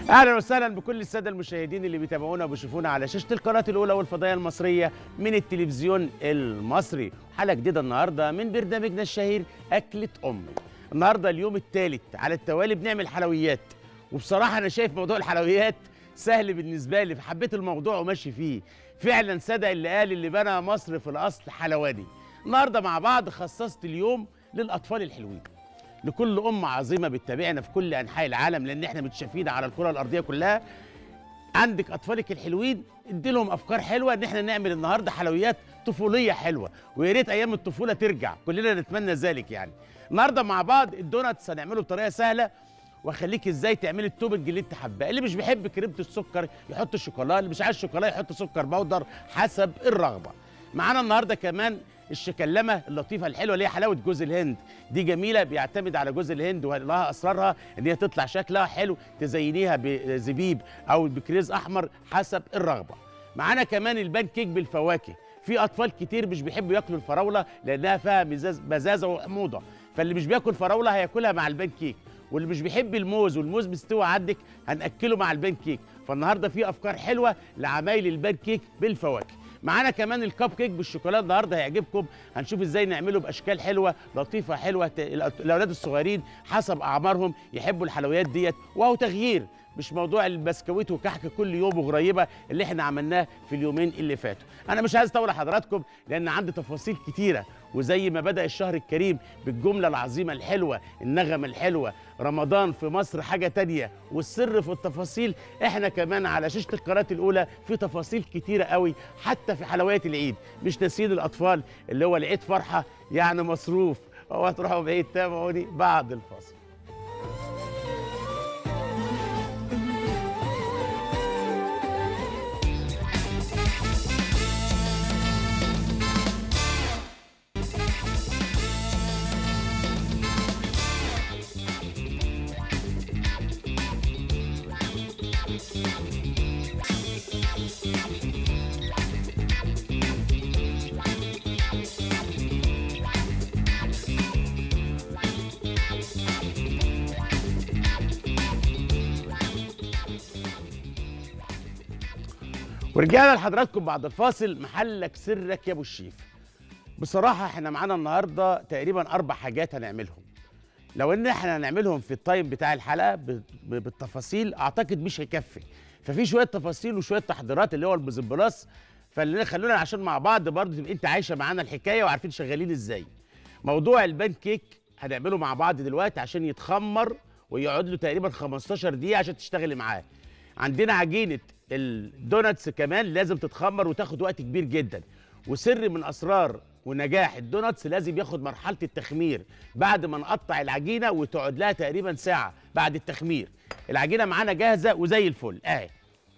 اهلا وسهلا بكل الساده المشاهدين اللي بيتابعونا وبيشوفونا على شاشه القناه الاولى والفضائيه المصريه من التلفزيون المصري حلقه جديده النهارده من برنامجنا الشهير اكله امي النهارده اليوم الثالث على التوالي بنعمل حلويات وبصراحه انا شايف موضوع الحلويات سهل بالنسبه لي فحبيت الموضوع وماشي فيه فعلا صدق اللي قال اللي بنى مصر في الاصل حلواني النهارده مع بعض خصصت اليوم للاطفال الحلوين لكل ام عظيمه بتتابعنا في كل انحاء العالم لان احنا متشافين على الكره الارضيه كلها عندك اطفالك الحلوين ادي لهم افكار حلوه ان احنا نعمل النهارده حلويات طفوليه حلوه ويا ريت ايام الطفوله ترجع كلنا نتمنى ذلك يعني النهارده مع بعض الدوناتس هنعمله بطريقه سهله واخليك ازاي تعملي التوبنج اللي انت حباه اللي مش بيحب كريمه السكر يحط الشوكولاته اللي مش عايز شوكولاته يحط سكر بودر حسب الرغبه معانا النهارده كمان الشكلمه اللطيفه الحلوه اللي هي حلاوه جوز الهند دي جميله بيعتمد على جوز الهند ولها اسرارها ان هي تطلع شكلها حلو تزينيها بزبيب او بكريز احمر حسب الرغبه معانا كمان البان كيك بالفواكه في اطفال كتير مش بيحبوا ياكلوا الفراوله لانها فيها مزاز مزازه وحموضه فاللي مش بياكل فراوله هياكلها مع البان كيك واللي مش بيحب الموز والموز مستوي عندك هناكله مع البان كيك فالنهارده في افكار حلوه لعمايل البان كيك بالفواكه معانا كمان الكب كيك بالشوكولاته النهارده هيعجبكم هنشوف ازاي نعمله باشكال حلوه لطيفه حلوه ت- الاولاد الصغيرين حسب اعمارهم يحبوا الحلويات ديت وهو تغيير مش موضوع البسكويت وكحك كل يوم وغريبه اللي احنا عملناه في اليومين اللي فاتوا انا مش عايز اطول حضراتكم لان عندي تفاصيل كتيره وزي ما بدا الشهر الكريم بالجمله العظيمه الحلوه النغمه الحلوه رمضان في مصر حاجه تانية والسر في التفاصيل احنا كمان على شاشه القناه الاولى في تفاصيل كتيره قوي حتى في حلويات العيد مش نسيين الاطفال اللي هو العيد فرحه يعني مصروف اوعى تروحوا بعيد تابعوني بعد الفاصل ورجعنا لحضراتكم بعد الفاصل محلك سرك يا ابو الشيف بصراحه احنا معانا النهارده تقريبا اربع حاجات هنعملهم لو ان احنا هنعملهم في التايم بتاع الحلقه ب- ب- بالتفاصيل اعتقد مش هيكفي ففي شويه تفاصيل وشويه تحضيرات اللي هو البزبلاس فاللي خلونا عشان مع بعض برضه تبقى انت عايشه معانا الحكايه وعارفين شغالين ازاي موضوع البان كيك هنعمله مع بعض دلوقتي عشان يتخمر ويقعد له تقريبا 15 دقيقه عشان تشتغلي معاه عندنا عجينه الدوناتس كمان لازم تتخمر وتاخد وقت كبير جدا وسر من اسرار ونجاح الدوناتس لازم ياخد مرحله التخمير بعد ما نقطع العجينه وتقعد لها تقريبا ساعه بعد التخمير العجينه معانا جاهزه وزي الفل اهي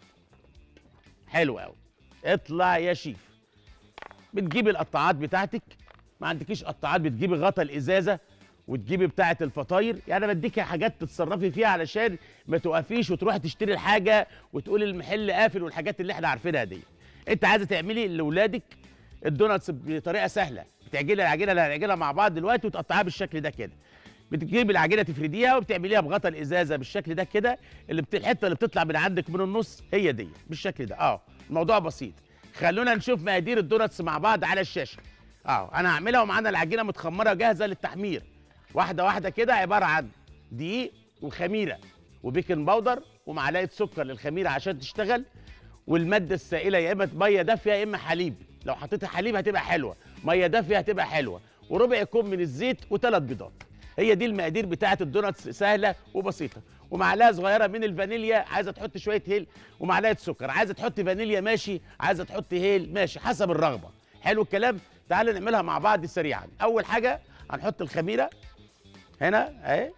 حلو قوي اطلع يا شيف بتجيبي القطاعات بتاعتك ما عندكيش قطاعات بتجيبي غطا الازازه وتجيبي بتاعه الفطاير يعني انا بديكي حاجات تتصرفي فيها علشان ما توقفيش وتروحي تشتري الحاجه وتقولي المحل قافل والحاجات اللي احنا عارفينها دي انت عايزه تعملي لاولادك الدوناتس بطريقه سهله بتعجني العجينه اللي هنعجنها مع بعض دلوقتي وتقطعيها بالشكل ده كده بتجيبي العجينه تفرديها وبتعمليها بغطا الازازه بالشكل ده كده اللي بت... الحته اللي بتطلع من عندك من النص هي دي بالشكل ده اه الموضوع بسيط خلونا نشوف مقادير الدوناتس مع بعض على الشاشه اه انا هعملها ومعانا العجينه متخمره جاهزه للتحمير واحده واحده كده عباره عن دقيق وخميره وبيكنج باودر ومعلقه سكر للخميره عشان تشتغل والماده السائله يا اما ميه دافيه يا اما حليب لو حطيت حليب هتبقى حلوه ميه دافيه هتبقى حلوه وربع كوب من الزيت وثلاث بيضات هي دي المقادير بتاعه الدوناتس سهله وبسيطه ومعلقه صغيره من الفانيليا عايزه تحط شويه هيل ومعلقه سكر عايزه تحط فانيليا ماشي عايزه تحط هيل ماشي حسب الرغبه حلو الكلام تعالوا نعملها مع بعض سريعا اول حاجه هنحط الخميره هنا اهي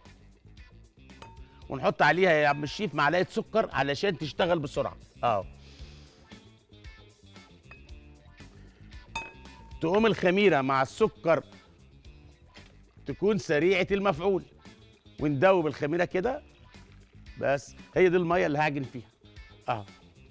ونحط عليها يا عم الشيف معلقه سكر علشان تشتغل بسرعه اه تقوم الخميره مع السكر تكون سريعه المفعول وندوب الخميره كده بس هي دي الميه اللي هعجن فيها اه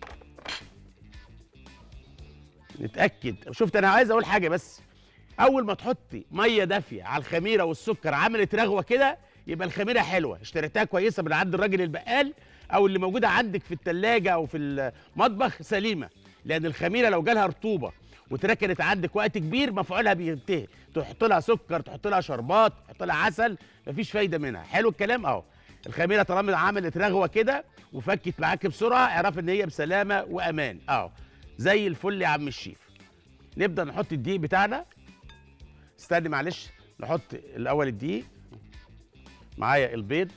نتاكد شفت انا عايز اقول حاجه بس اول ما تحطي ميه دافيه على الخميره والسكر عملت رغوه كده يبقى الخميره حلوه اشتريتها كويسه من عند الراجل البقال او اللي موجوده عندك في الثلاجه او في المطبخ سليمه لان الخميره لو جالها رطوبه واتركنت عندك وقت كبير مفعولها بينتهي تحط لها سكر تحط لها شربات تحط لها عسل مفيش فايده منها حلو الكلام اهو الخميره طالما عملت رغوه كده وفكت معاك بسرعه اعرف ان هي بسلامه وامان اهو زي الفل يا عم الشيف نبدا نحط الدقيق بتاعنا استني معلش نحط الاول الدقيق معايا البيض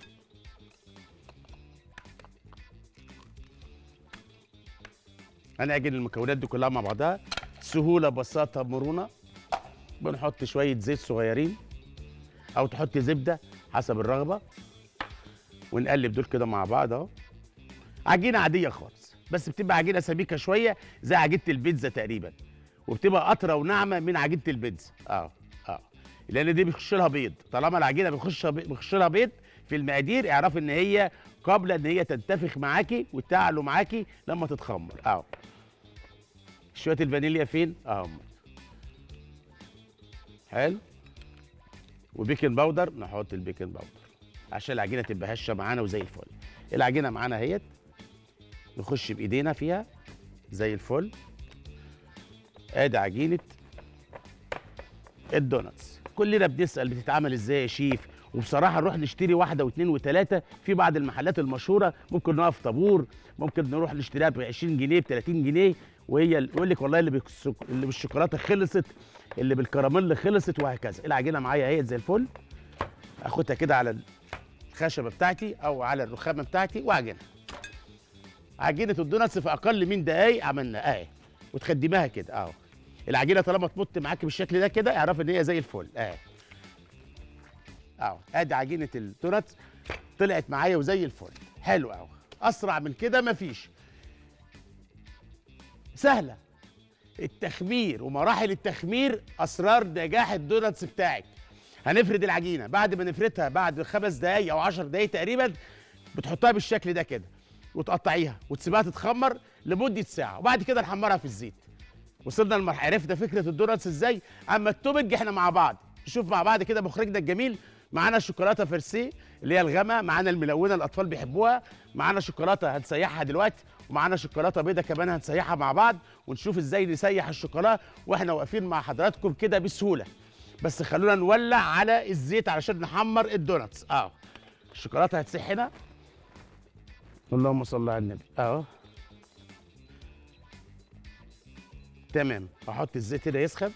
هنعجن المكونات دي كلها مع بعضها سهوله بساطه مرونه بنحط شويه زيت صغيرين او تحط زبده حسب الرغبه ونقلب دول كده مع بعض اهو عجينه عاديه خالص بس بتبقى عجينه سميكه شويه زي عجينه البيتزا تقريبا وبتبقى اطرى وناعمه من عجينه البيتزا اه اه لان دي بيخش لها بيض طالما العجينه بيخش بيخش لها بيض في المقادير اعرف ان هي قابله ان هي تنتفخ معاكي وتعلو معاكي لما تتخمر اهو شويه الفانيليا فين اهو حلو وبيكنج باودر نحط البيكنج باودر عشان العجينه تبقى هشه معانا وزي الفل العجينه معانا اهيت نخش بايدينا فيها زي الفل ادي عجينه الدوناتس كلنا بنسال بتتعمل ازاي يا شيف وبصراحه نروح نشتري واحده واثنين وثلاثه في بعض المحلات المشهوره ممكن نقف طابور ممكن نروح نشتريها ب 20 جنيه ب 30 جنيه وهي يقول لك والله اللي بالسك... اللي بالشوكولاته خلصت اللي بالكراميل خلصت وهكذا العجينه معايا اهي زي الفل اخدها كده على الخشبه بتاعتي او على الرخامه بتاعتي واعجنها عجينه الدوناتس في اقل من دقايق عملنا اهي وتخدميها كده اهو العجينه طالما تمط معاكي بالشكل ده كده اعرف ان هي زي الفل اهي اهو ادي عجينه الدوناتس طلعت معايا وزي الفل حلو اهو اسرع من كده مفيش سهله التخمير ومراحل التخمير اسرار نجاح الدوناتس بتاعك هنفرد العجينه بعد ما نفردها بعد خمس دقايق او 10 دقايق تقريبا بتحطها بالشكل ده كده وتقطعيها وتسيبها تتخمر لمده ساعه وبعد كده نحمرها في الزيت وصلنا لمرحله عرفنا فكره الدوناتس ازاي اما التوبج احنا مع بعض نشوف مع بعض كده مخرجنا الجميل معانا شوكولاته فرسيه اللي هي الغامه معانا الملونه الاطفال بيحبوها معانا شوكولاته هنسيحها دلوقتي ومعانا شوكولاته بيضه كمان هنسيحها مع بعض ونشوف ازاي نسيح الشوكولاته واحنا واقفين مع حضراتكم كده بسهوله بس خلونا نولع على الزيت علشان نحمر الدوناتس اه الشوكولاته هتسيح هنا اللهم صل على النبي اهو تمام احط الزيت هنا يسخن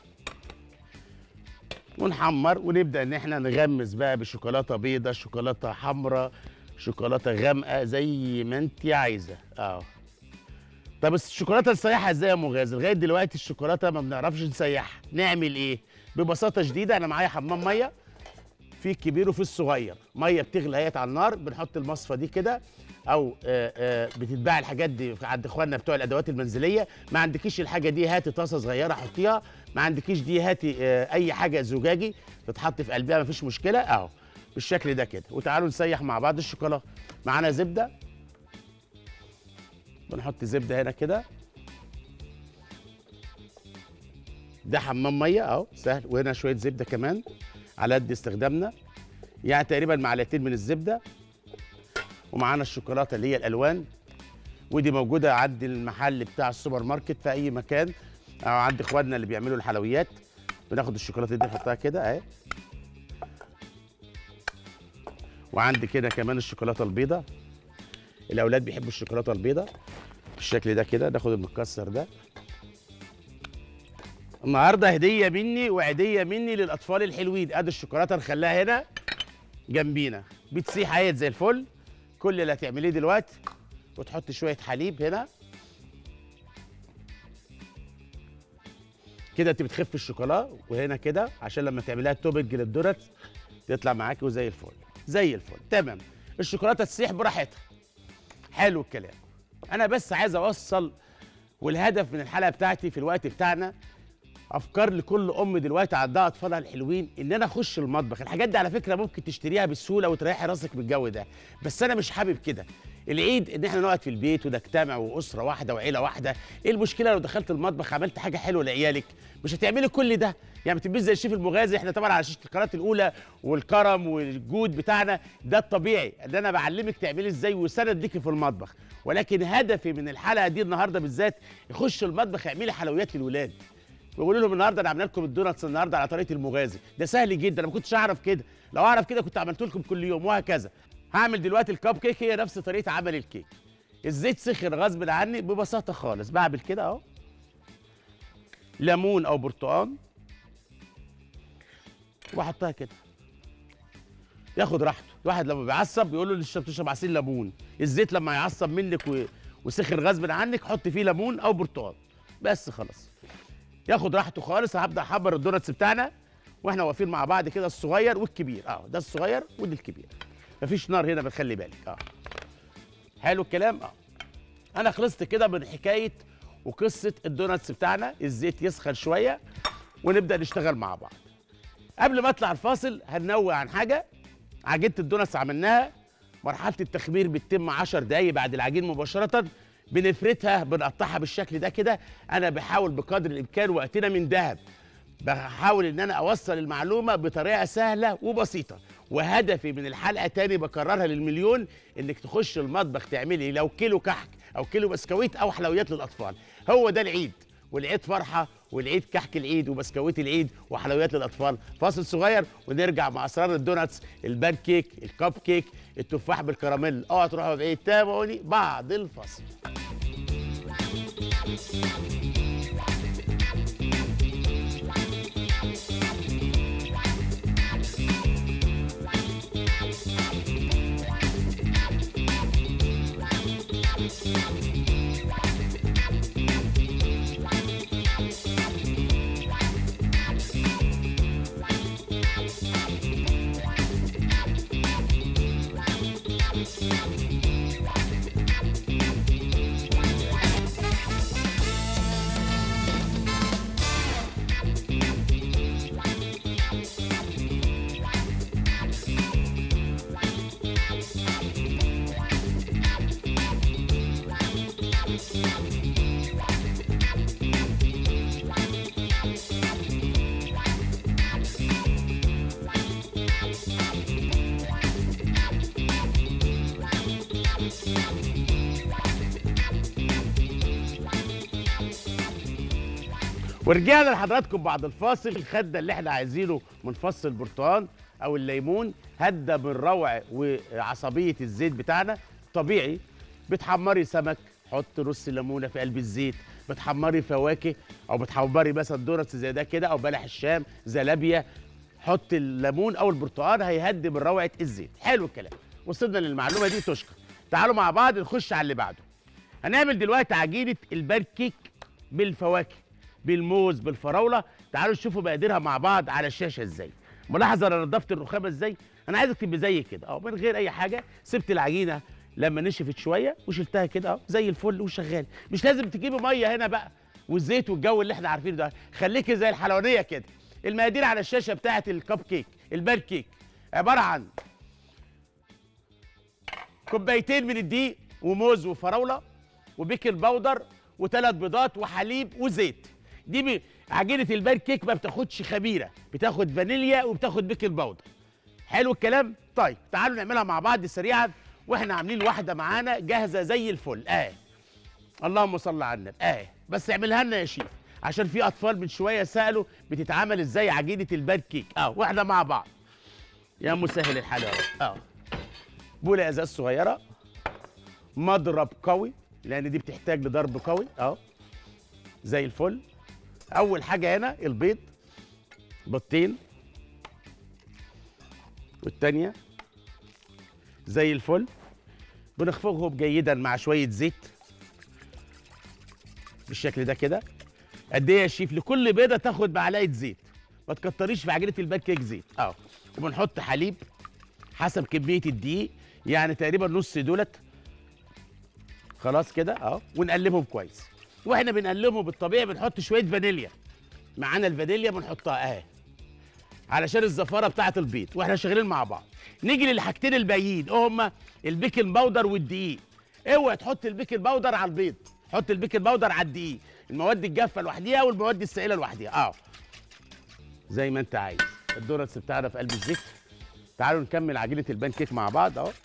ونحمر ونبدا ان احنا نغمس بقى بشوكولاته بيضه شوكولاته حمراء شوكولاته غامقه زي ما انت عايزه اه طب الشوكولاته نسيحها ازاي يا مغازي لغايه دلوقتي الشوكولاته ما بنعرفش نسيحها نعمل ايه ببساطه شديده انا معايا حمام ميه في الكبير وفي الصغير ميه بتغلي اهيت على النار بنحط المصفى دي كده او آآ آآ بتتباع الحاجات دي عند اخواننا بتوع الادوات المنزليه ما عندكيش الحاجه دي هاتي طاسه صغيره حطيها ما عندكيش دي هاتي اي حاجه زجاجي تتحط في قلبها مفيش مشكله اهو بالشكل ده كده وتعالوا نسيح مع بعض الشوكولاته معانا زبده بنحط زبده هنا كده ده حمام ميه اهو سهل وهنا شويه زبده كمان على قد استخدامنا يعني تقريبا معلقتين من الزبده ومعانا الشوكولاته اللي هي الالوان ودي موجوده عند المحل بتاع السوبر ماركت في اي مكان او عند اخواتنا اللي بيعملوا الحلويات بناخد الشوكولاته دي نحطها كده اهي وعندي كده كمان الشوكولاته البيضاء الاولاد بيحبوا الشوكولاته البيضاء بالشكل ده كده ناخد المكسر ده النهارده هديه مني وعيديه مني للاطفال الحلوين ادي الشوكولاته نخليها هنا جنبينا بتسيح اهيت زي الفل كل اللي هتعمليه دلوقتي وتحط شويه حليب هنا كده انت بتخف الشوكولاته وهنا كده عشان لما تعمليها توبج للدونات تطلع معاكي وزي الفل زي الفل تمام الشوكولاته تسيح براحتها حلو الكلام انا بس عايز اوصل والهدف من الحلقه بتاعتي في الوقت بتاعنا افكار لكل ام دلوقتي عندها اطفالها الحلوين ان انا اخش المطبخ الحاجات دي على فكره ممكن تشتريها بسهوله وتريحي راسك من الجو ده بس انا مش حابب كده العيد ان احنا نقعد في البيت ونجتمع واسره واحده وعيله واحده ايه المشكله لو دخلت المطبخ عملت حاجه حلوه لعيالك مش هتعملي كل ده يعني ما تبقيش زي الشيف المغازي احنا طبعا على شاشه القناه الاولى والكرم والجود بتاعنا ده الطبيعي ان انا بعلمك تعملي ازاي وسند ليكي في المطبخ ولكن هدفي من الحلقه دي النهارده بالذات يخش المطبخ يعملي حلويات للولاد بيقولوا لهم النهارده انا عامله لكم الدوناتس النهارده على طريقه المغازي ده سهل جدا انا ما كنتش اعرف كده لو اعرف كده كنت عملت لكم كل يوم وهكذا هعمل دلوقتي الكب كيك هي نفس طريقه عمل الكيك الزيت سخن غصب عني ببساطه خالص بعمل كده اهو ليمون او برتقان واحطها كده ياخد راحته الواحد لما بيعصب بيقول له لسه بتشرب عصير ليمون الزيت لما يعصب منك و... وسخن غصب عنك حط فيه ليمون او برتقان بس خلاص ياخد راحته خالص هبدا احمر الدوناتس بتاعنا واحنا واقفين مع بعض كده الصغير والكبير اه ده الصغير وده الكبير مفيش نار هنا بتخلي بالك اه حلو الكلام اه انا خلصت كده من حكايه وقصه الدوناتس بتاعنا الزيت يسخن شويه ونبدا نشتغل مع بعض قبل ما اطلع الفاصل هننوه عن حاجه عجينه الدوناتس عملناها مرحله التخمير بتتم 10 دقايق بعد العجين مباشره بنفردها بنقطعها بالشكل ده كده انا بحاول بقدر الامكان وقتنا من ذهب بحاول ان انا اوصل المعلومه بطريقه سهله وبسيطه وهدفي من الحلقه تاني بكررها للمليون انك تخش المطبخ تعملي لو كيلو كحك او كيلو بسكويت او حلويات للاطفال هو ده العيد والعيد فرحه والعيد كحك العيد وبسكويت العيد وحلويات للاطفال فاصل صغير ونرجع مع اسرار الدوناتس البان كيك الكب كيك التفاح بالكراميل اوعى تروحوا بعيد تابعوني بعد الفاصل ورجعنا لحضراتكم بعد الفاصل الخده اللي احنا عايزينه من فص البرتقال او الليمون هدى من روع وعصبيه الزيت بتاعنا طبيعي بتحمري سمك حط نص ليمونه في قلب الزيت بتحمري فواكه او بتحمري مثلا دونتس زي ده كده او بلح الشام زلابيا حط الليمون او البرتقال هيهدي من روعه الزيت حلو الكلام وصلنا للمعلومه دي تشكر تعالوا مع بعض نخش على اللي بعده هنعمل دلوقتي عجينه البركيك بالفواكه بالموز بالفراوله تعالوا نشوفوا مقاديرها مع بعض على الشاشه ازاي ملاحظه انا نضفت الرخامه ازاي انا عايزك تبقى زي كده اه من غير اي حاجه سبت العجينه لما نشفت شويه وشلتها كده اه زي الفل وشغال مش لازم تجيبي ميه هنا بقى والزيت والجو اللي احنا عارفينه ده خليكي زي الحلوانيه كده المقادير على الشاشه بتاعه الكب كيك البان كيك عباره عن كوبايتين من الدقيق وموز وفراوله وبيكنج باودر وثلاث بيضات وحليب وزيت دي ب... عجينه البان كيك ما بتاخدش خميره بتاخد فانيليا وبتاخد بيكنج باودر حلو الكلام طيب تعالوا نعملها مع بعض سريعا واحنا عاملين واحده معانا جاهزه زي الفل اه اللهم صل على النبي اه بس اعملها لنا يا شيف عشان في اطفال من شويه سالوا بتتعمل ازاي عجينه البان كيك اه واحده مع بعض يا مسهل الحال يا رب اه بوله ازاز صغيره مضرب قوي لان دي بتحتاج لضرب قوي اه زي الفل اول حاجه هنا البيض بيضتين والتانيه زي الفل بنخفقهم جيدا مع شويه زيت بالشكل ده كده قد ايه يا شيف لكل بيضه تاخد معلقه زيت ما تكتريش في عجينه البان كيك زيت اه وبنحط حليب حسب كميه الدقيق يعني تقريبا نص دولت خلاص كده اه ونقلبهم كويس واحنا بنقلبهم بالطبيعي بنحط شويه فانيليا معانا الفانيليا بنحطها اهي علشان الزفاره بتاعه البيض واحنا شغالين مع بعض نيجي للحاجتين الباقيين ايه هما البيكنج باودر والدقيق اوعى تحط البيكنج باودر على البيض حط البيكنج باودر على الدقيق المواد الجافه لوحديها والمواد السائله لوحديها اه زي ما انت عايز الدوناتس بتاعنا في قلب الزيت تعالوا نكمل عجينه البان كيك مع بعض اهو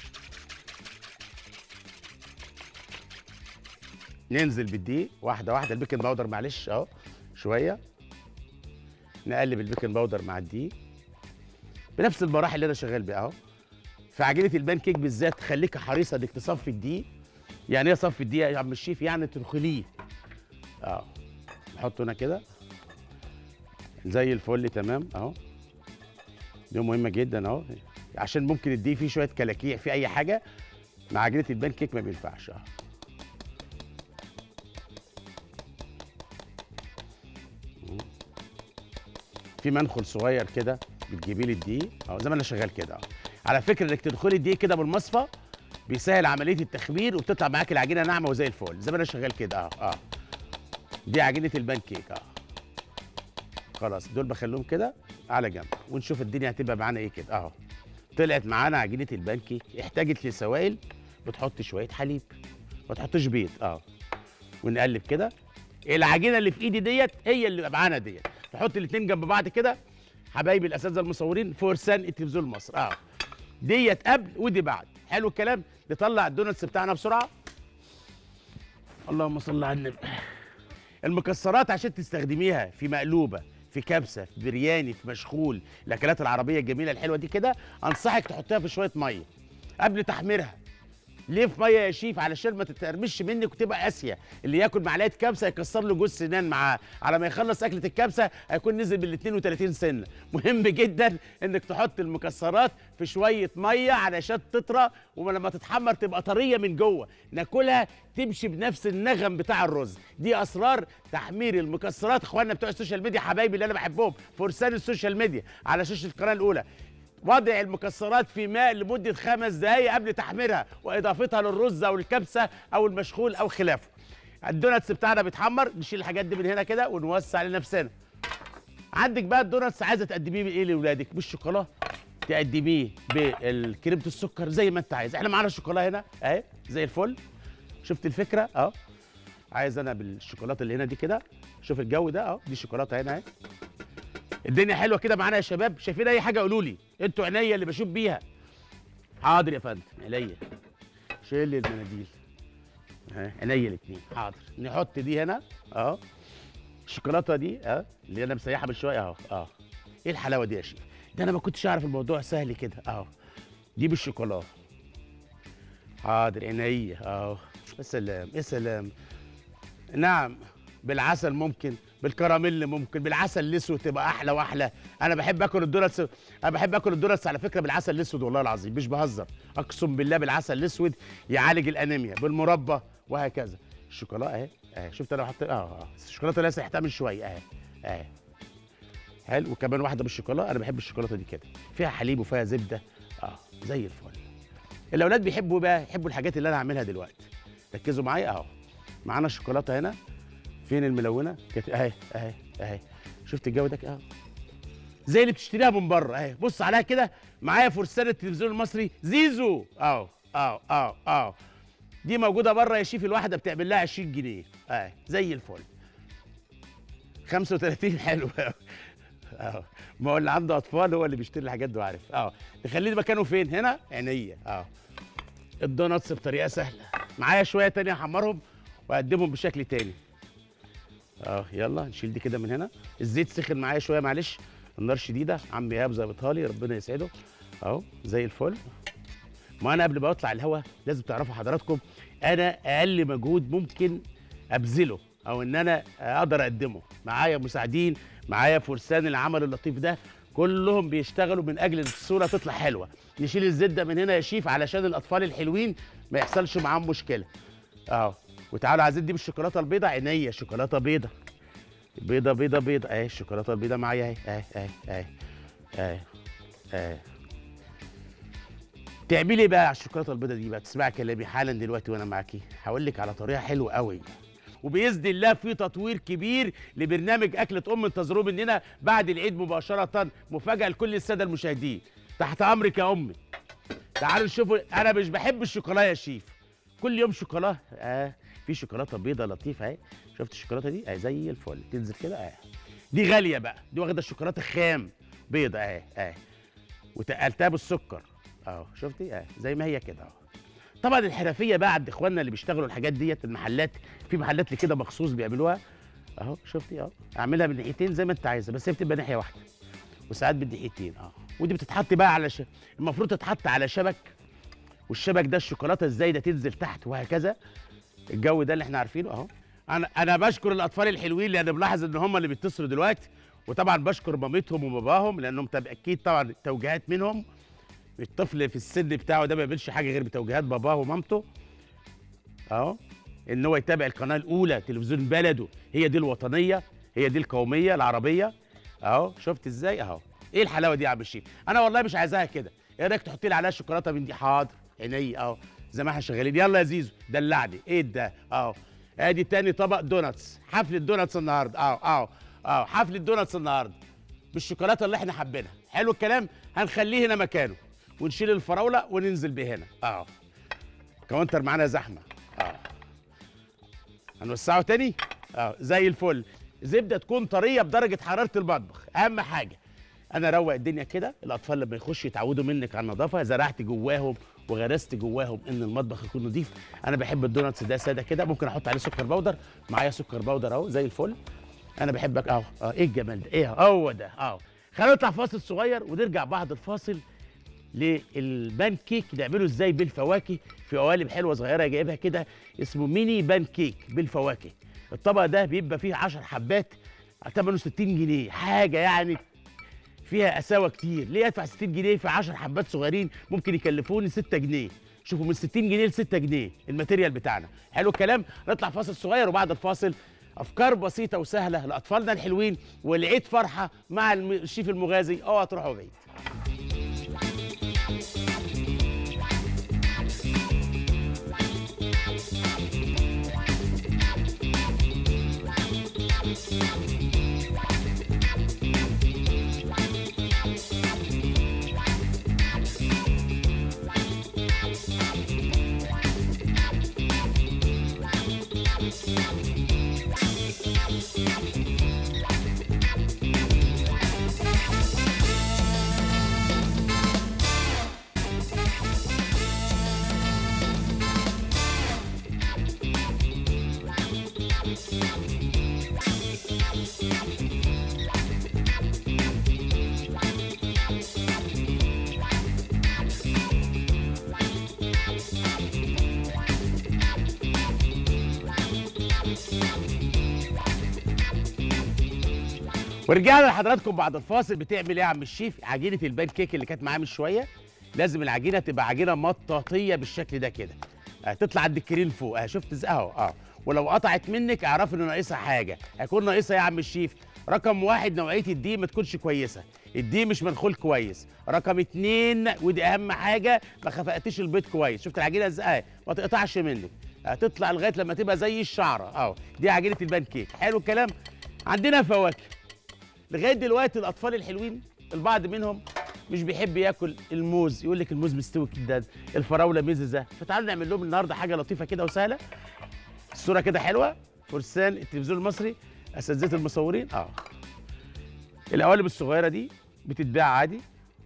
ننزل بالدقيق واحده واحده البيكنج باودر معلش اهو شويه نقلب البيكنج باودر مع الدقيق بنفس المراحل اللي انا شغال بيها اهو في عجينه البان كيك بالذات خليك حريصه انك تصفي الدقيق يعني ايه صفي الدقيق يا عم الشيف يعني تدخليه اه نحطه هنا كده زي الفل تمام اهو دي مهمه جدا اهو عشان ممكن الدقيق فيه شويه كلاكيع في اي حاجه مع عجينه البان كيك ما بينفعش اه في منخل صغير كده بتجيبيه لي الدقيق اهو زي ما انا شغال كده اهو على فكره انك تدخلي الدقيق كده بالمصفى بيسهل عمليه التخمير وبتطلع معاك العجينه ناعمه وزي الفل زي ما انا شغال كده اه اه دي عجينه البان كيك اه خلاص دول بخليهم كده على جنب ونشوف الدنيا هتبقى معانا ايه كده اهو طلعت معانا عجينه البان كيك احتاجت لسوائل بتحط شويه حليب ما تحطش بيض اه ونقلب كده العجينه اللي في ايدي ديت هي اللي معانا ديت نحط الاثنين جنب بعض كده حبايبي الاساتذه المصورين فرسان التلفزيون مصر اه ديت قبل ودي بعد حلو الكلام نطلع الدونتس بتاعنا بسرعه اللهم صل على النبي المكسرات عشان تستخدميها في مقلوبه في كبسه في برياني في مشغول الاكلات العربيه الجميله الحلوه دي كده انصحك تحطيها في شويه ميه قبل تحميرها ليه في ميه يا شيف علشان ما تترمش منك وتبقى قاسيه اللي ياكل معلقه كبسه يكسر له جوز سنان معاه على ما يخلص اكله الكبسه هيكون نزل بال 32 سنه مهم جدا انك تحط المكسرات في شويه ميه علشان تطرى ولما تتحمر تبقى طريه من جوه ناكلها تمشي بنفس النغم بتاع الرز دي اسرار تحمير المكسرات اخواننا بتوع السوشيال ميديا حبايبي اللي انا بحبهم فرسان السوشيال ميديا على شاشه القناه الاولى وضع المكسرات في ماء لمدة خمس دقايق قبل تحميرها وإضافتها للرز أو الكبسة أو المشغول أو خلافه الدوناتس بتاعنا بيتحمر نشيل الحاجات دي من هنا كده ونوسع لنفسنا عندك بقى الدوناتس عايزه تقدميه بايه لاولادك بالشوكولاته تقدميه بالكريمه السكر زي ما انت عايز احنا معانا الشوكولاته هنا اهي زي الفل شفت الفكره اه عايز انا بالشوكولاته اللي هنا دي كده شوف الجو ده اه دي شوكولاته هنا اهي الدنيا حلوه كده معانا يا شباب شايفين اي حاجه قولوا لي انتوا عينيا اللي بشوف بيها حاضر يا فندم عينيا شيل لي المناديل اهي عينيا الاثنين حاضر نحط دي هنا اهو الشوكولاته دي اه اللي انا مسيحها من شويه اهو اه ايه الحلاوه دي يا شيخ ده انا ما كنتش اعرف الموضوع سهل كده اهو دي بالشوكولاته حاضر عينيا اهو يا سلام يا سلام نعم بالعسل ممكن بالكراميل ممكن بالعسل الاسود تبقى احلى واحلى انا بحب اكل الدوناتس انا بحب اكل الدوناتس على فكره بالعسل الاسود والله العظيم مش بهزر اقسم بالله بالعسل الاسود يعالج الانيميا بالمربى وهكذا الشوكولاته اهي اهي شفت انا حطيت اه اه الشوكولاته لسه ريحتها من شويه اهي اهي حلو وكمان واحده بالشوكولاته انا بحب الشوكولاته دي كده فيها حليب وفيها زبده اه زي الفل الاولاد بيحبوا بقى يحبوا الحاجات اللي انا هعملها دلوقتي ركزوا معايا اهو معانا الشوكولاته هنا فين الملونه كانت اهي اهي اهي شفت الجو ده اهو زي اللي بتشتريها من بره اهي بص عليها كده معايا فرسان التلفزيون المصري زيزو اهو اهو اهو اهو دي موجوده بره يا شيف الواحده بتعمل لها 20 جنيه اهي زي الفل 35 حلو اهو ما هو اللي عنده اطفال هو اللي بيشتري الحاجات دي وعارف اه نخليه مكانه فين هنا عينيا اه الدوناتس بطريقه سهله معايا شويه تانية احمرهم واقدمهم بشكل تاني اه يلا نشيل دي كده من هنا الزيت سخن معايا شويه معلش النار شديده عم ايهاب ظابطها لي ربنا يسعده اهو زي الفل ما انا قبل ما اطلع الهوا لازم تعرفوا حضراتكم انا اقل مجهود ممكن ابذله او ان انا اقدر اقدمه معايا مساعدين معايا فرسان العمل اللطيف ده كلهم بيشتغلوا من اجل الصوره تطلع حلوه نشيل الزيت ده من هنا يا شيف علشان الاطفال الحلوين ما يحصلش معاهم مشكله اهو وتعالوا عايزين دي بالشوكولاته البيضاء عينيا شوكولاته بيضاء بيضه بيضه بيضه اهي الشوكولاته البيضاء معايا اهي اهي اهي اهي اهي اهي تعملي ايه بقى على الشوكولاته البيضاء دي بقى تسمعي كلامي حالا دلوقتي وانا معاكي هقول لك على طريقه حلوه قوي وباذن الله في تطوير كبير لبرنامج اكله ام انتظروه مننا بعد العيد مباشره مفاجاه لكل الساده المشاهدين تحت امرك يا امي تعالوا نشوفوا انا مش بحب الشوكولاته يا شيف كل يوم شوكولاته اه في شوكولاته بيضه لطيفه اهي شفت الشوكولاته دي اهي زي الفل تنزل كده اهي دي غاليه بقى دي واخده الشوكولاته خام بيضه اهي اهي وتقلتها بالسكر اهو شفتي اهي زي ما هي كده اهو طبعا الحرفيه بقى عند اخواننا اللي بيشتغلوا الحاجات ديت المحلات في محلات اللي كده مخصوص بيعملوها اهو شفتي اهو اعملها من ناحيتين زي ما انت عايزه بس هي بتبقى ناحيه واحده وساعات بالناحيتين اه ودي بتتحط بقى على ش... المفروض تتحط على شبك والشبك ده الشوكولاته الزايده تنزل تحت وهكذا الجو ده اللي احنا عارفينه اهو انا انا بشكر الاطفال الحلوين لان بلاحظ ان هم اللي بيتصلوا دلوقتي وطبعا بشكر مامتهم وباباهم لانهم طب اكيد طبعا التوجيهات منهم الطفل في السن بتاعه ده ما بيعملش حاجه غير بتوجيهات باباه ومامته اهو ان هو يتابع القناه الاولى تلفزيون بلده هي دي الوطنيه هي دي القوميه العربيه اهو شفت ازاي اهو ايه الحلاوه دي يا عم الشيخ انا والله مش عايزاها كده ايه رايك تحط لي عليها شوكولاته من دي حاضر عيني اهو زي ما احنا شغالين يلا يا زيزو دلعني ايه ده اهو ادي تاني طبق دوناتس حفله دوناتس النهارده اهو اهو اهو حفله دوناتس النهارده بالشوكولاته اللي احنا حابينها حلو الكلام هنخليه هنا مكانه ونشيل الفراوله وننزل بيه هنا اهو كاونتر معانا زحمه اه هنوسعه تاني اه زي الفل زبده تكون طريه بدرجه حراره المطبخ اهم حاجه انا اروق الدنيا كده الاطفال لما يخشوا يتعودوا منك على النظافه زرعت جواهم وغرست جواهم ان المطبخ يكون نظيف انا بحب الدوناتس ده ساده كده ممكن احط عليه سكر بودر معايا سكر بودر اهو زي الفل انا بحبك اهو اه ايه الجمال ده ايه هو ده اهو خلينا نطلع فاصل صغير ونرجع بعد الفاصل للبان كيك نعمله ازاي بالفواكه في قوالب حلوه صغيره جايبها كده اسمه ميني بان كيك بالفواكه الطبق ده بيبقى فيه 10 حبات ثمنه 60 جنيه حاجه يعني فيها قساوه كتير ليه ادفع 60 جنيه في 10 حبات صغيرين ممكن يكلفوني 6 جنيه شوفوا من 60 جنيه ل 6 جنيه الماتيريال بتاعنا حلو الكلام نطلع فاصل صغير وبعد الفاصل افكار بسيطه وسهله لاطفالنا الحلوين والعيد فرحه مع الم- الشيف المغازي اوعى تروحوا بعيد ورجعنا لحضراتكم بعد الفاصل بتعمل ايه يا عم الشيف عجينه البان كيك اللي كانت معاه من شويه لازم العجينه تبقى عجينه مطاطيه بالشكل ده كده آه، تطلع عند الكريم فوق اه شفت ازاي اهو اه ولو قطعت منك اعرف ان ناقصها حاجه هيكون ناقصها يا عم الشيف رقم واحد نوعيه الدقيق ما تكونش كويسه الدقيق مش منخول كويس رقم اتنين ودي اهم حاجه ما خفقتيش البيض كويس شفت العجينه ازاي آه، ما تقطعش منك هتطلع لغايه لما تبقى زي الشعره اه دي عجينه البان كيك حلو الكلام عندنا فواكه لغايه دلوقتي الاطفال الحلوين البعض منهم مش بيحب ياكل الموز يقول لك الموز مستوي كده الفراوله مززه فتعالوا نعمل لهم النهارده حاجه لطيفه كده وسهله الصوره كده حلوه فرسان التلفزيون المصري اساتذه المصورين اه القوالب الصغيره دي بتتباع عادي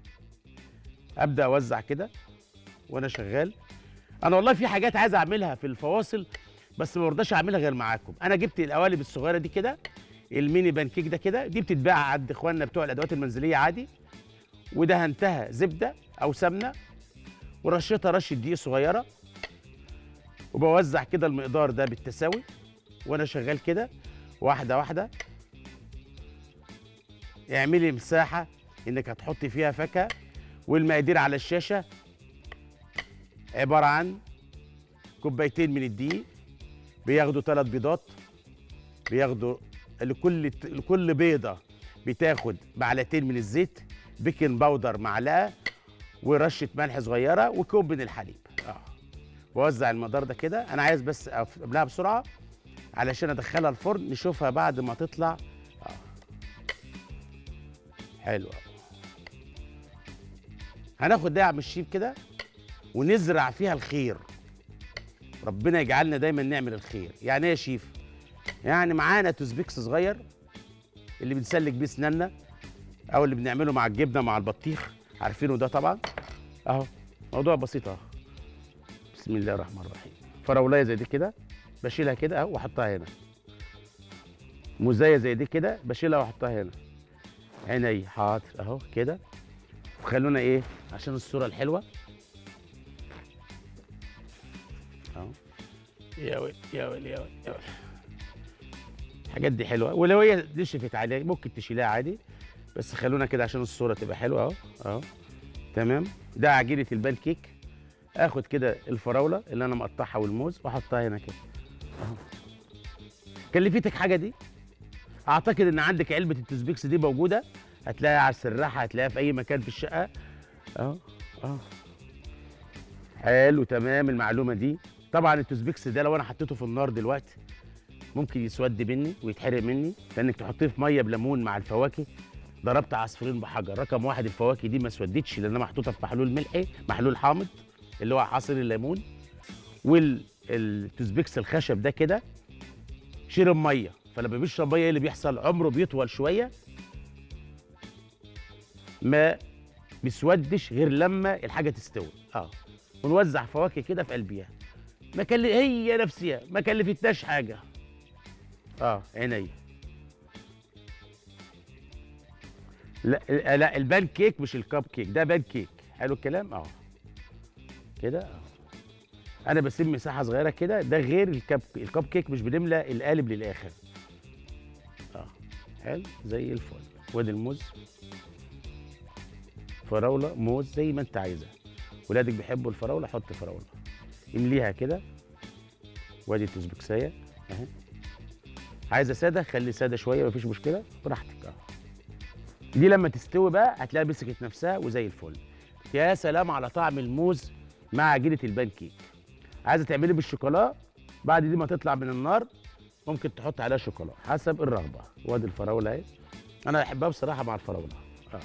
ابدا اوزع كده وانا شغال انا والله في حاجات عايز اعملها في الفواصل بس ما برضاش اعملها غير معاكم انا جبت القوالب الصغيره دي كده الميني بانكيك ده كده دي بتتباع عند اخواننا بتوع الادوات المنزليه عادي ودهنتها زبده او سمنه ورشيتها رشه دقيق صغيره وبوزع كده المقدار ده بالتساوي وانا شغال كده واحده واحده اعملي مساحه انك هتحطي فيها فاكهه والمقادير على الشاشه عباره عن كوبايتين من الدقيق بياخدوا ثلاث بيضات بياخدوا لكل لكل بيضه بتاخد معلقتين من الزيت بيكنج باودر معلقه ورشه ملح صغيره وكوب من الحليب اه بوزع المقدار ده كده انا عايز بس أف- قبلها بسرعه علشان ادخلها الفرن نشوفها بعد ما تطلع اه حلو أوي. هناخد ده يا عم الشيف كده ونزرع فيها الخير ربنا يجعلنا دايما نعمل الخير يعني ايه يا شيف يعني معانا توزبيكس صغير اللي بنسلك بيه سناننا او اللي بنعمله مع الجبنه مع البطيخ عارفينه ده طبعا اهو موضوع بسيط اهو بسم الله الرحمن الرحيم فراولايه زي دي كده بشيلها كده اهو واحطها هنا موزايه زي دي كده بشيلها واحطها هنا عيني حاضر اهو كده وخلونا ايه عشان الصوره الحلوه اهو يا ويل يا ويل يا ويل يا ويل الحاجات دي حلوه ولو هي نشفت عليها ممكن تشيلها عادي بس خلونا كده عشان الصوره تبقى حلوه اهو اهو تمام ده عجينه البان كيك اخد كده الفراوله اللي انا مقطعها والموز واحطها هنا كده اهو كلفتك حاجه دي اعتقد ان عندك علبه التسبيكس دي موجوده هتلاقيها على السراحه هتلاقيها في اي مكان في الشقه اهو اهو حلو تمام المعلومه دي طبعا التوزبيكس ده لو انا حطيته في النار دلوقتي ممكن يسود مني ويتحرق مني فانك تحطيه في ميه بليمون مع الفواكه ضربت عصفورين بحجر رقم واحد الفواكه دي ما اسودتش لانها محطوطه في محلول ملحي محلول حامض اللي هو عصير الليمون والتوزبيكس الخشب ده كده شرب ميه فلما بيشرب ميه ايه اللي بيحصل عمره بيطول شويه ما بيسودش غير لما الحاجه تستوي اه ونوزع فواكه كده في قلبيها ما كل... هي نفسها ما كلفتناش حاجه اه عينيا لا لا البان كيك مش الكب كيك ده بان كيك حلو الكلام اه كده اه انا بسيب مساحه صغيره كده ده غير الكب الكب كيك مش بنملى القالب للاخر اه حلو زي الفل وادي الموز فراوله موز زي ما انت عايزها ولادك بيحبوا الفراوله حط فراوله امليها كده وادي التسبكسايه اهي عايزه ساده خلي ساده شويه مفيش مشكله براحتك اه دي لما تستوي بقى هتلاقيها مسكت نفسها وزي الفل يا سلام على طعم الموز مع عجينه البان كيك عايزه تعملي بالشوكولا بعد دي ما تطلع من النار ممكن تحط عليها شوكولا حسب الرغبه وادي الفراوله اهي انا بحبها بصراحه مع الفراوله اه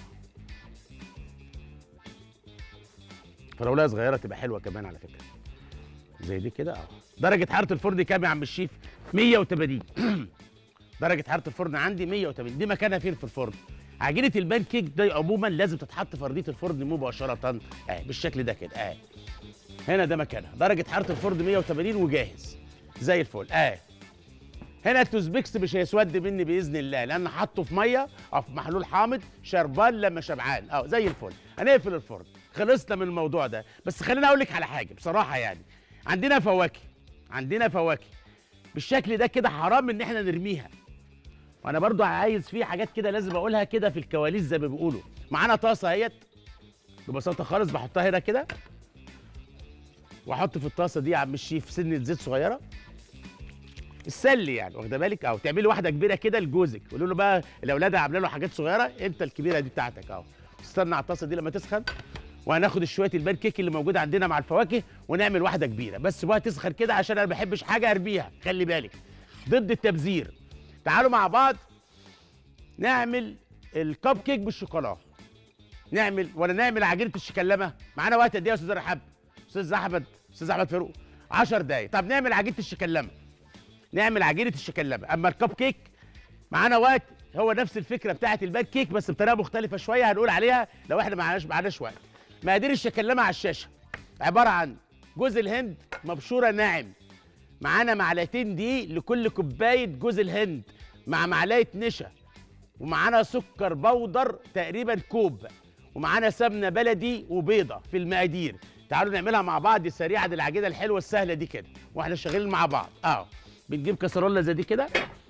فراوله صغيره تبقى حلوه كمان على فكره زي دي كده اه درجه حراره الفرن كام يا عم الشيف 180 درجه حراره الفرن عندي 180 دي مكانها فين في الفرن عجينه البان كيك دي عموما لازم تتحط في ارضيه الفرن مباشره اهي بالشكل ده كده اهي هنا ده مكانها درجه حراره الفرن 180 وجاهز زي الفل اهي هنا التوزبيكس مش هيسود مني باذن الله لان حاطه في ميه او في محلول حامض شربان لما شبعان اه زي الفل هنقفل الفرن خلصنا من الموضوع ده بس خليني اقول لك على حاجه بصراحه يعني عندنا فواكه عندنا فواكه بالشكل ده كده حرام ان احنا نرميها وانا برضو عايز في حاجات كده لازم اقولها كده في الكواليس زي ما بيقولوا معانا طاسه اهيت ببساطه خالص بحطها هنا كده واحط في الطاسه دي يا عم الشيف سنه زيت صغيره السلي يعني واخده بالك اهو تعملي واحده كبيره كده لجوزك قولوا له بقى الاولاد عامله له حاجات صغيره انت الكبيره دي بتاعتك اهو استنى على الطاسه دي لما تسخن وهناخد شويه البان كيك اللي موجوده عندنا مع الفواكه ونعمل واحده كبيره بس بقى تسخن كده عشان انا ما بحبش حاجه ارميها خلي بالك ضد التبذير تعالوا مع بعض نعمل الكب كيك بالشوكولاته نعمل ولا نعمل عجينه الشكلمه معانا وقت قد ايه يا استاذ رحاب استاذ احمد استاذ احمد فاروق 10 دقايق طب نعمل عجينه الشكلمه نعمل عجينه الشكلمه اما الكب كيك معانا وقت هو نفس الفكره بتاعت البان كيك بس بطريقه مختلفه شويه هنقول عليها لو احنا معناش معناش وقت مقادير الشكلمه على الشاشه عباره عن جوز الهند مبشوره ناعم معانا معلقتين دي لكل كوبايه جوز الهند مع معلقه نشا ومعانا سكر بودر تقريبا كوب ومعانا سمنه بلدي وبيضه في المقادير تعالوا نعملها مع بعض سريعه دي العجينه الحلوه السهله دي كده واحنا شغالين مع بعض اه بنجيب كسرولة زي دي كده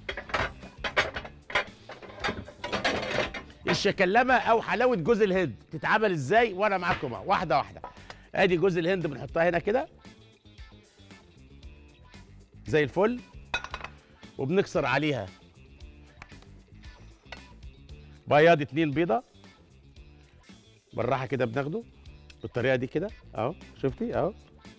الشكلمه او حلاوه جوز الهند تتعمل ازاي وانا معاكم اهو واحده واحده ادي جوز الهند بنحطها هنا كده زي الفل وبنكسر عليها بياض اتنين بيضه بالراحه كده بناخده بالطريقه دي كده اهو شفتي اهو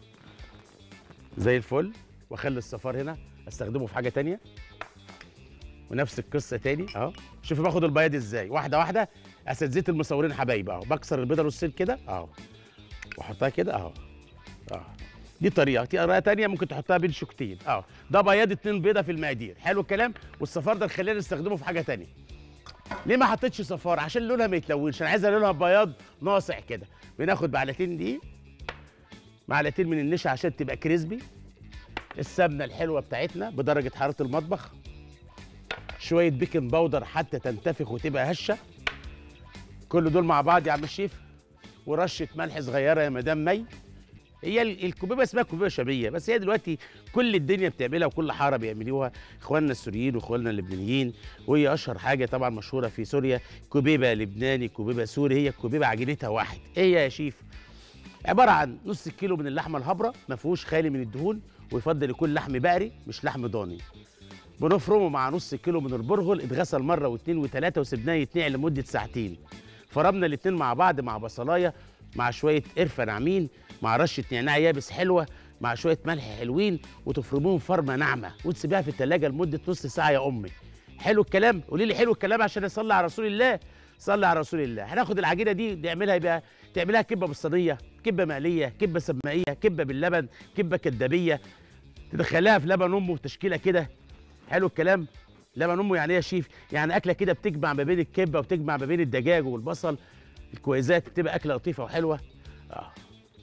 زي الفل واخلي الصفار هنا استخدمه في حاجه تانية ونفس القصه تاني اهو شوفي باخد البياض ازاي واحده واحده اساتذه المصورين حبايبي اهو بكسر البيضه نصين كده اهو واحطها كده اهو اهو دي طريقه طريقه تانية ممكن تحطها بين شوكتين اهو ده بياض اتنين بيضه في المقادير حلو الكلام والصفار ده نخلينا نستخدمه في حاجه تانية ليه ما حطيتش صفار عشان لونها ما يتلونش انا عايزها لونها بياض ناصع كده بناخد معلقتين دي معلقتين من النشا عشان تبقى كريسبي السمنه الحلوه بتاعتنا بدرجه حراره المطبخ شويه بيكنج باودر حتى تنتفخ وتبقى هشه كل دول مع بعض يا عم الشيف ورشه ملح صغيره يا مدام مي هي ال- الكوبيبه اسمها كوبيبه شاميه بس هي دلوقتي كل الدنيا بتعملها وكل حاره بيعملوها اخواننا السوريين واخواننا اللبنانيين وهي اشهر حاجه طبعا مشهوره في سوريا كوبيبه لبناني كوبيبه سوري هي الكوبيبه عجينتها واحد ايه يا شيف عباره عن نص كيلو من اللحمه الحمراء ما فيهوش خالي من الدهون ويفضل يكون لحم بقري مش لحم ضاني بنفرمه مع نص كيلو من البرغل اتغسل مره واثنين وثلاثه وسبناه يتنقع لمده ساعتين فرمنا الاتنين مع بعض مع بصلايه مع شويه قرفه ناعمين مع رشه نعناع يابس حلوه مع شويه ملح حلوين وتفرموهم فرمه ناعمه وتسيبيها في التلاجة لمده نص ساعه يا امي حلو الكلام قولي لي حلو الكلام عشان اصلي على رسول الله صلي على رسول الله هناخد العجينه دي نعملها يبقى تعملها كبه بالصينيه كبه مقليه كبه سمائيه كبه باللبن كبه كدابيه تدخلها في لبن امه تشكيله كده حلو الكلام لبن امه يعني ايه يا شيف يعني اكله كده بتجمع ما بين الكبه وبتجمع ما بين الدجاج والبصل الكويزات بتبقى اكله لطيفه وحلوه اه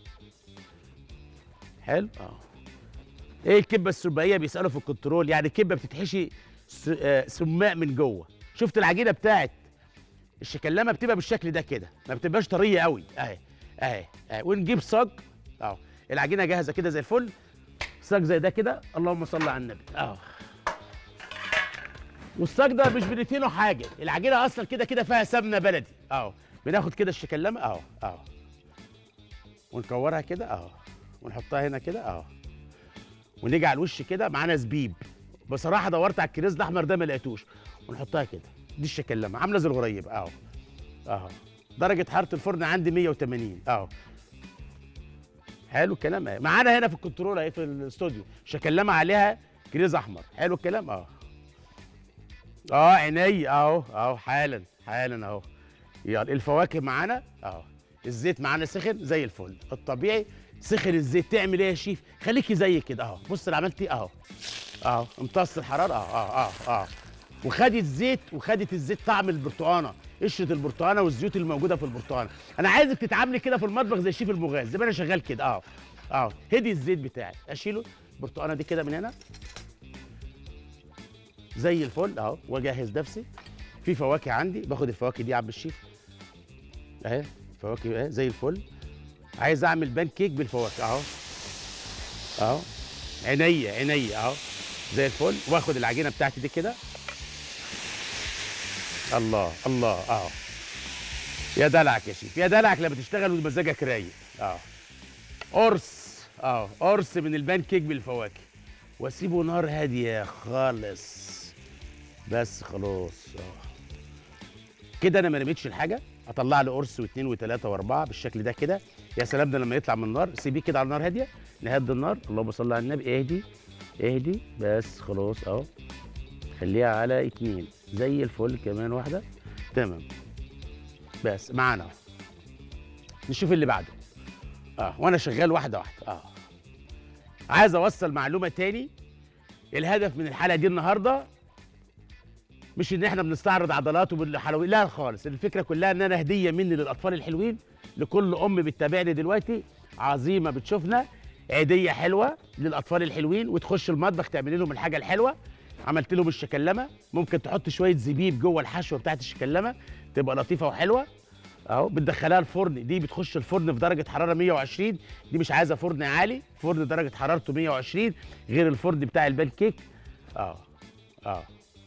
حلو اه ايه الكبه السمائيه بيسالوا في الكنترول يعني الكبه بتتحشي س- آه، سماء من جوه شفت العجينه بتاعت الشكلمه بتبقى بالشكل ده كده ما بتبقاش طريه قوي اهي اهي اهي ونجيب صاج اهو العجينه جاهزه كده زي الفل صاج زي ده كده اللهم صل على النبي اهو والصاج ده مش بندهنه حاجه العجينه اصلا كده كده فيها سمنه بلدي اهو بناخد كده الشكلمه اهو اهو ونكورها كده اهو ونحطها هنا كده اهو ونيجي على الوش كده معانا زبيب بصراحه دورت على الكريز الاحمر ده ما لقيتوش ونحطها كده دي الشكلمه عامله زي الغريب اهو اهو درجه حراره الفرن عندي 180 اهو حلو الكلام اهي معانا هنا في الكنترول اهي في الاستوديو شكلمه عليها كريز احمر حلو الكلام اهو اه عيني اهو اهو حالا حالا اهو يلا الفواكه معانا اهو الزيت معانا سخن زي الفل الطبيعي سخن الزيت تعمل ايه يا شيف خليكي زي كده اهو بص اللي عملت ايه اهو اهو امتص الحراره اهو اهو اهو اهو وخدت زيت وخدت الزيت طعم البرتقانه قشره البرتقانه والزيوت الموجوده في البرتقانه انا عايزك تتعاملي كده في المطبخ زي الشيف المغاز زي ما انا شغال كده اهو اهو هدي الزيت بتاعي اشيله البرتقانه دي كده من هنا زي الفل اهو واجهز نفسي في فواكه عندي باخد الفواكه دي يا عم الشيف اهي فواكه اهي زي الفل عايز اعمل بان كيك بالفواكه اهو اهو عينيا عينيا اهو زي الفل واخد العجينه بتاعتي دي كده الله الله اهو يا دلعك يا شيف يا دلعك لما تشتغل ومزاجك رايق اه قرص اه قرص من البان كيك بالفواكه واسيبه نار هاديه خالص بس خلاص اه كده انا ما رميتش الحاجه اطلع له قرص واثنين وثلاثه واربعه بالشكل ده كده يا سلام ده لما يطلع من النار سيبيه كده على نار هاديه نهدي النار اللهم صل على النبي اهدي اهدي بس خلاص اهو خليها على اتنين زي الفل كمان واحده تمام بس معانا اهو نشوف اللي بعده اه وانا شغال واحده واحده اه عايز اوصل معلومه تاني الهدف من الحلقه دي النهارده مش ان احنا بنستعرض عضلاته بالحلويات لا خالص الفكره كلها ان انا هديه مني للاطفال الحلوين لكل ام بتتابعني دلوقتي عظيمه بتشوفنا عيديه حلوه للاطفال الحلوين وتخش المطبخ تعملي لهم الحاجه الحلوه عملت لهم الشكلمه ممكن تحط شويه زبيب جوه الحشوه بتاعت الشكلمه تبقى لطيفه وحلوه اهو بتدخلها الفرن دي بتخش الفرن في درجه حراره 120 دي مش عايزه فرن عالي فرن درجه حرارته 120 غير الفرن بتاع البان كيك اه اه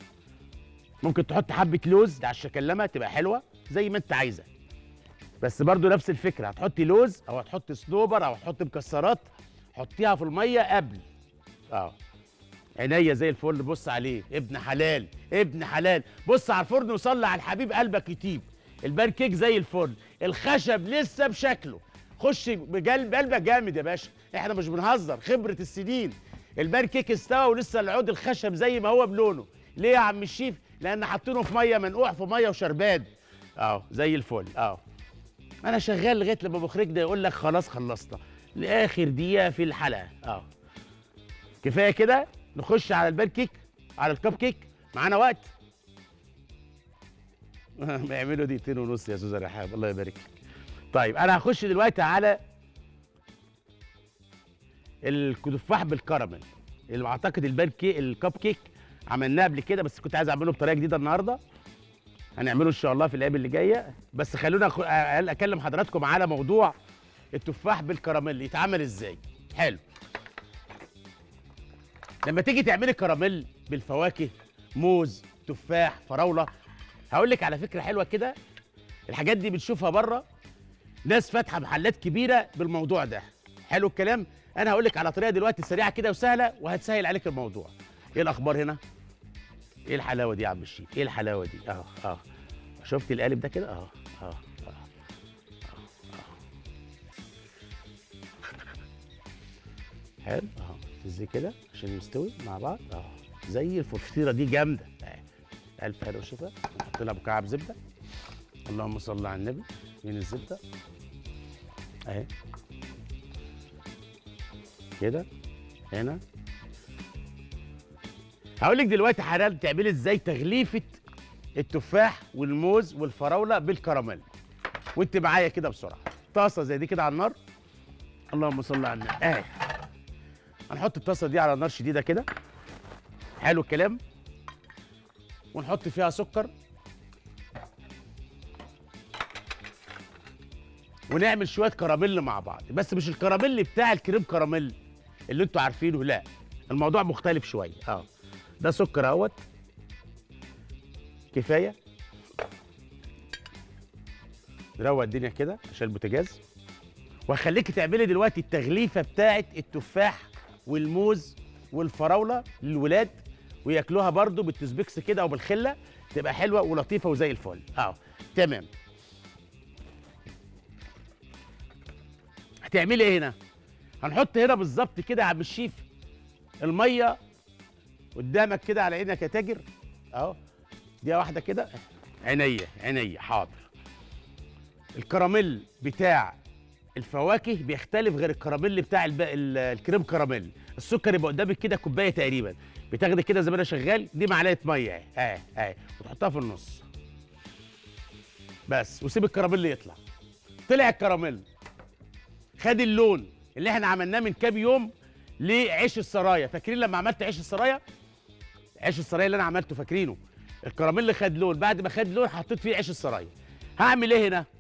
ممكن تحط حبه لوز على الشكلمه تبقى حلوه زي ما انت عايزه بس برضو نفس الفكره هتحطي لوز او هتحطي صنوبر او هتحطي مكسرات حطيها في الميه قبل اه عينيا زي الفل بص عليه ابن حلال ابن حلال بص على الفرن وصلي على الحبيب قلبك يطيب البان كيك زي الفل الخشب لسه بشكله خش بقلب قلبك جامد يا باشا احنا مش بنهزر خبره السنين البان كيك استوى ولسه العود الخشب زي ما هو بلونه ليه يا عم الشيف لان حاطينه في ميه منقوع في ميه وشربان اهو زي الفل اهو انا شغال لغايه لما مخرجنا يقول لك خلاص خلصنا لاخر دقيقه في الحلقه اهو كفايه كده نخش على البان كيك على الكب كيك معانا وقت ما يعملوا دقيقتين ونص يا استاذه رحاب الله يبارك لك طيب انا هخش دلوقتي على التفاح بالكراميل اللي اعتقد البان كيك الكب كيك عملناه قبل كده بس كنت عايز اعمله بطريقه جديده النهارده هنعمله ان شاء الله في الايام اللي جايه بس خلونا أخ- أ- اكلم حضراتكم على موضوع التفاح بالكراميل يتعمل ازاي حلو لما تيجي تعملي كراميل بالفواكه موز تفاح فراوله هقول لك على فكره حلوه كده الحاجات دي بنشوفها بره ناس فاتحه محلات كبيره بالموضوع ده حلو الكلام انا هقول لك على طريقه دلوقتي سريعه كده وسهله وهتسهل عليك الموضوع ايه الاخبار هنا ايه الحلاوه دي يا عم الشيف ايه الحلاوه دي اه اه شفت القالب ده كده اه اه اه حلو اهو زي كده عشان يستوي مع بعض اه زي الفطيره دي جامده آه. الف حلو وشفا نحط لها مكعب زبده اللهم صل على النبي من الزبده اهي كده هنا هقول لك دلوقتي حلال تعملي ازاي تغليفه التفاح والموز والفراوله بالكراميل وانت معايا كده بسرعه طاسه زي دي كده على النار اللهم صل على النبي اهي هنحط الطاسه دي على نار شديده كده حلو الكلام ونحط فيها سكر ونعمل شويه كراميل مع بعض بس مش الكراميل بتاع الكريم كراميل اللي انتوا عارفينه لا الموضوع مختلف شويه اه ده سكر اهوت كفايه نروق الدنيا كده عشان البوتاجاز وهخليكي تعملي دلوقتي التغليفه بتاعه التفاح والموز والفراوله للولاد وياكلوها برضو بالتسبيكس كده او بالخله تبقى حلوه ولطيفه وزي الفل اه تمام هتعملي ايه هنا هنحط هنا بالظبط كده يا عم الشيف الميه قدامك كده على عينك يا تاجر اهو دي واحده كده عينيا عينيا حاضر الكراميل بتاع الفواكه بيختلف غير الكراميل بتاع الب... ال- الكريم كراميل السكر يبقى قدامك كده كوبايه تقريبا بتاخدي كده زي ما انا شغال دي معلقه ميه اهي اهي اهي وتحطها في النص بس وسيب الكراميل يطلع طلع الكراميل خد اللون اللي احنا عملناه من كام يوم لعيش السرايا فاكرين لما عملت عيش السرايا عيش السرايا اللي انا عملته فاكرينه الكراميل خد لون بعد ما خد لون حطيت فيه عيش السرايا هعمل ايه هنا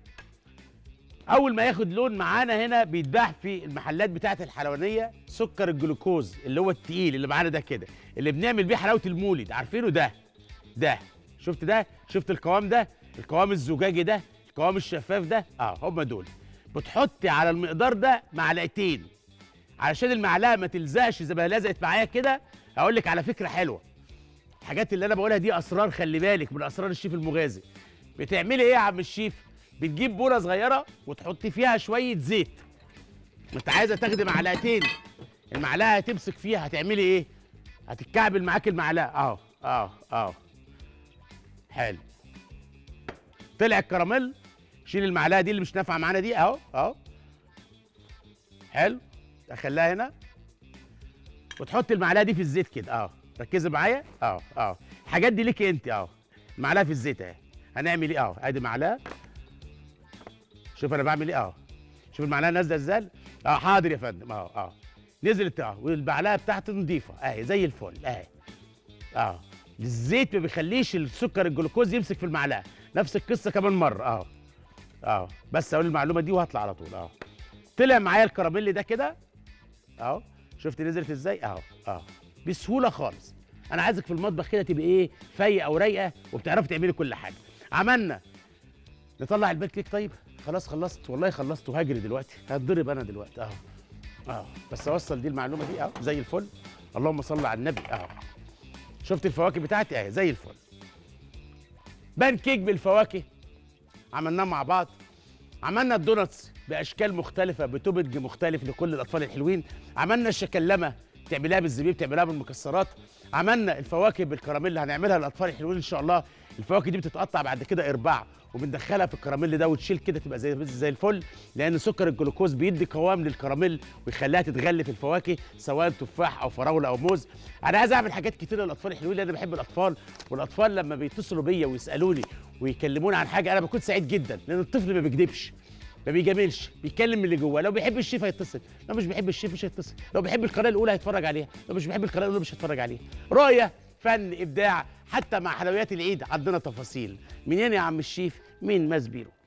اول ما ياخد لون معانا هنا بيتباع في المحلات بتاعه الحلوانيه سكر الجلوكوز اللي هو التقيل اللي معانا ده كده اللي بنعمل بيه حلاوه المولد عارفينه ده ده شفت ده شفت القوام ده القوام الزجاجي ده القوام الشفاف ده اه هم دول بتحطي على المقدار ده معلقتين علشان المعلقه ما تلزقش زي ما لزقت معايا كده اقول لك على فكره حلوه الحاجات اللي انا بقولها دي اسرار خلي بالك من اسرار الشيف المغازي بتعملي ايه يا عم الشيف بتجيب بوله صغيره وتحطي فيها شويه زيت ما انت عايزه تاخدي معلقتين المعلقه هتمسك فيها هتعملي ايه هتتكعبل معاك المعلقه اهو اهو اهو حلو طلع الكراميل شيل المعلقه دي اللي مش نافعه معانا دي اهو اهو حلو اخليها هنا وتحط المعلقه دي في الزيت كده اهو ركزي معايا اهو اهو الحاجات دي ليكي انت اهو المعلقه في الزيت اهي هنعمل ايه اهو ادي معلقه شوف انا بعمل ايه اهو شوف المعلقه نازله ازاي اه حاضر يا فندم اهو اهو نزلت اهو والمعلقه بتاعتي نضيفه اهي زي الفل اهي اهو الزيت ما بيخليش السكر الجلوكوز يمسك في المعلقه نفس القصه كمان مره اهو اهو بس اقول المعلومه دي وهطلع على طول اهو طلع معايا الكراميل ده كده اهو شفت نزلت ازاي اهو اهو بسهوله خالص انا عايزك في المطبخ كده تبقى ايه فايقه ورايقه وبتعرفي تعملي كل حاجه عملنا نطلع البيت كيك طيب خلاص خلصت والله خلصت وهجري دلوقتي هتضرب انا دلوقتي اهو اهو بس اوصل دي المعلومه دي اهو زي الفل اللهم صل على النبي اهو شفت الفواكه بتاعتي اهي زي الفل بان كيك بالفواكه عملناه مع بعض عملنا الدوناتس باشكال مختلفه بتوبج مختلف لكل الاطفال الحلوين عملنا الشكلمه تعملها بالزبيب تعملها بالمكسرات عملنا الفواكه بالكراميل اللي هنعملها للاطفال الحلوين ان شاء الله الفواكه دي بتتقطع بعد كده ارباع وبندخلها في الكراميل ده وتشيل كده تبقى زي زي الفل لان سكر الجلوكوز بيدي قوام للكراميل ويخليها تتغلف الفواكه سواء تفاح او فراوله او موز انا عايز اعمل حاجات كتير للاطفال الحلوين لان انا بحب الاطفال والاطفال لما بيتصلوا بيا ويسالوني ويكلموني عن حاجه انا بكون سعيد جدا لان الطفل ما بيكذبش ما بيجاملش بيتكلم من اللي جواه لو بيحب الشيف هيتصل لو مش بيحب الشيف مش هيتصل لو بيحب القناه الاولى هيتفرج عليها لو مش بيحب القناه الاولى مش هيتفرج عليها رؤيه فن ابداع حتى مع حلويات العيد عندنا تفاصيل منين يا عم الشيف مين ماس بيرو